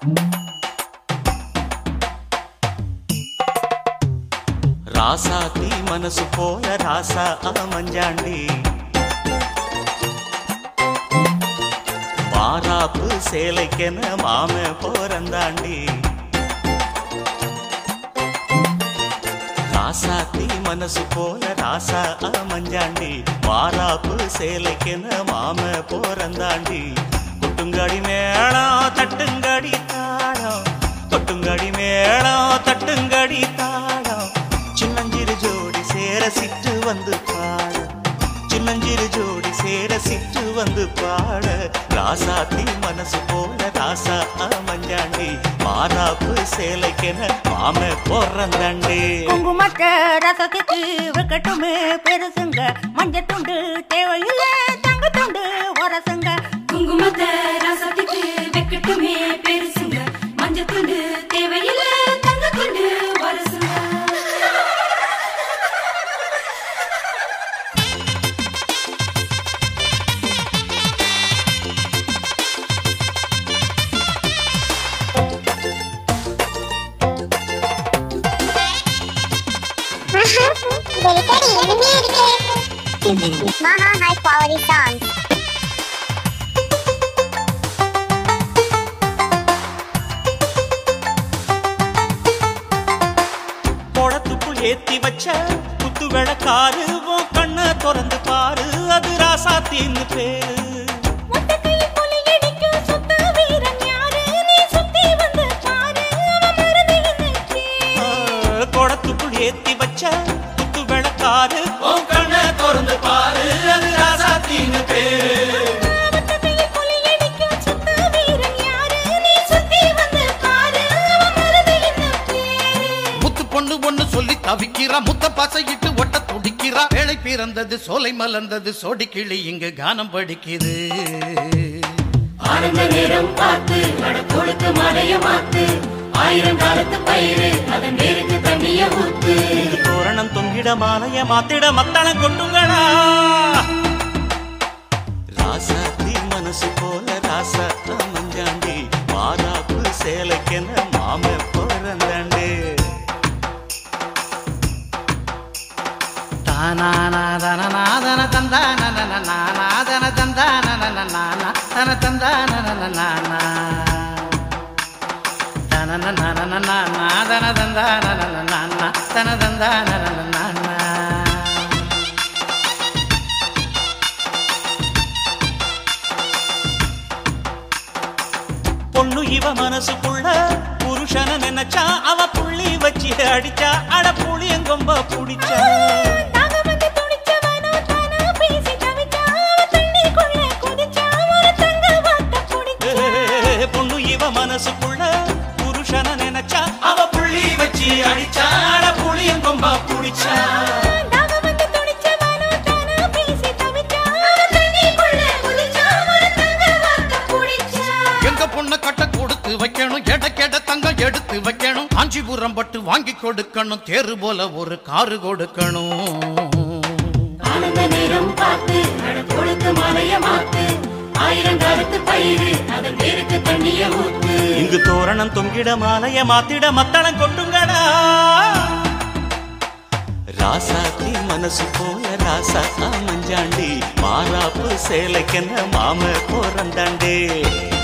ராசாத்தி மனசு போல ராசா மஞ்சாண்டி மாறாப்பு சேலைக்கென மாம போறந்தாண்டி ராசாத்தி மனசு போல ராசா மஞ்சாண்டி மாறாப்பு சேலைக்கென மாம போறந்தாண்டி கொட்டுங்கடி மேளம் தட்டுங்கடி தாளம் கொட்டுங்கடி மேளம் தட்டுங்கடி தாளம் சின்னஞ்சிறு ஜோடி சேர சிட்டு வந்து பாட சின்னஞ்சிறு ஜோடி சேர சிட்டு வந்து பாட ராசாத்தி மனசு போல ராசா மஞ்சாண்டி மாறாப்பு சேலைக்கென மாம போறந்தாண்டி குங்குமத்தை ரசத்துக்கு வைக்கட்டுமே பெருசுங்க மஞ்சள் துண்டு தேவையில்லை தங்க துண்டு உரசுங்க குங்குமத்தை ரசத்துக்கு வைக்கட்டுமே பெருசுங்க மஞ்சள் துண்டு தேவையில்லை தங்க துண்டு வரசுங்க Delicati, Maha high quality songs. குளத்துக்குள் ஏத்தி வச்ச குத்து விளக்காரு உன் கண்ண திறந்து பாரு அது ராசாத்தின்னு பேரு முட்டைக்கையில் புலி இடிக்கும் சுத்த வீரன் யாரு? நீ சுத்தி வந்து பாரு, அவன் மறதி இன்னைக்கு. ஆ, குளத்துக்குள் ஏத்தி வச்ச குத்து விளக்காரு உன் கண்ண திறந்து பாரு அது ராசாத்தின்னு பேரு முட்டைக்கையில் புலி இடிக்கும் சுத்த வீரன் யாரு? நீ சுத்தி வந்து பாரு, அவன் மறதி இன்னைக்கு. முத்து பொண்ணு ஒண்ணு சொல்லி தவிக்கிறா முத்த பாசையிட்டு ஒட்ட துடிக்கிறா வேலை பிறந்தது சோலை மலர்ந்தது சோடி கிளி இங்கு கானம் படிக்குது ஆனந்த நேரம் பார்த்து வடக்கோளுக்கு மலைய மாத்து ஆயிரம் காலத்து பயிறு அதன் நேருக்கு தண்ணிய ஊத்து இது தோரணம் தொங்கிட மாலைய மாத்திட மத்தளம் கொட்டுங்கடா ராசாத்தி மனசு போல ராசா மஞ்சாண்டி மாதாப்பு சேலைக்கென மாம பிறந்தாண்டே தானாதன தந்தான நானாதன தந்தான நானா தன தந்தான நானா தன நாதன தந்தான நானா தன தந்தான நானா பொண்ணு இவ மனசுக்குள்ள புருஷன நினைச்சா அவ புள்ளி வச்சு அடிச்சா அட புளியங்கொம்ப புடிச்சா தாகம் வந்து துடிச்சவனோ தானா பேசி தவிச்சா, அவன் தண்ணிக்குள்ள குதிச்சா, ஒரு தங்க வாட்டை பிடிச்சா. ஏ, பொண்ணு இவ மனசுக்குள்ள புருஷன நினைச்சா அவ புள்ளி வச்சு அடிச்சா அட புளியங்கொம்ப புடிச்சா தாகம் வந்து துடிச்சவனோ தானா பேசி தவிச்சா, அவன் தண்ணிக்குள்ள குதிச்சா, ஒரு தங்க வாட்டை பிடிச்சா. எங்க பொண்ண கட்ட கொடுத்து வைக்கணும் எட கெட தங்கம் எடுத்து வைக்கணும் காஞ்சிபுரம் பட்டு வாங்கி கொடுக்கணும் தேரு போல ஒரு காரு கொடுக்கணும் ஆனந்த நேரம் பார்த்து வடக்கோளுக்கு மலைய மாத்து ஆயிரம் காலத்து பயிறு அதன் நேருக்கு தண்ணிய ஊத்து இங்கு தோரணம் தொங்கிட மாலைய மாத்திட மத்தளம் கொட்டுங்கடா ராசாத்தி மனசு போல ராசா மஞ்சாண்டி மாறாப்பு சேலைக்கென்ன மாம போறந்தாண்டே